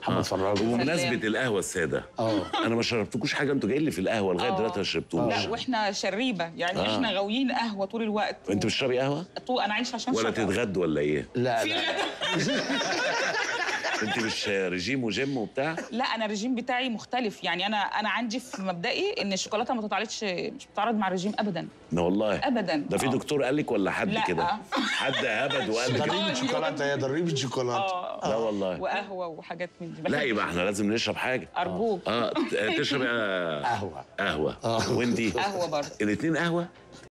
محمد فراج وبمناسبه القهوه الساده اه انا ما شربتكوش حاجه انتوا جايين لي في القهوه لغايه آه. دلوقتي ما شربتوش لا واحنا شريبه يعني آه. احنا غاويين قهوه طول الوقت انت بتشربي قهوه طول انا عايشه عشان ولا شرب. تتغدوا ولا ايه لا في لا غدا انت مش رجيم وجيم وبتاع لا انا الرجيم بتاعي مختلف يعني انا انا عندي في مبدئي ان الشوكولاته ما تتعارضش مش بتتعارض مع الرجيم ابدا لا والله ابدا ده في دكتور قال لك ولا حد لا. كده حد هبد وقال لك ضريبه شوكولاته يا ضريبه شوكولاته اه لا والله وقهوه وحاجات من دي لا بحب- يبقى احنا لازم نشرب حاجه ارجوك اه ت- تشربي آه، قهوه قهوه آه. وانتي قهوه برضه الاثنين قهوه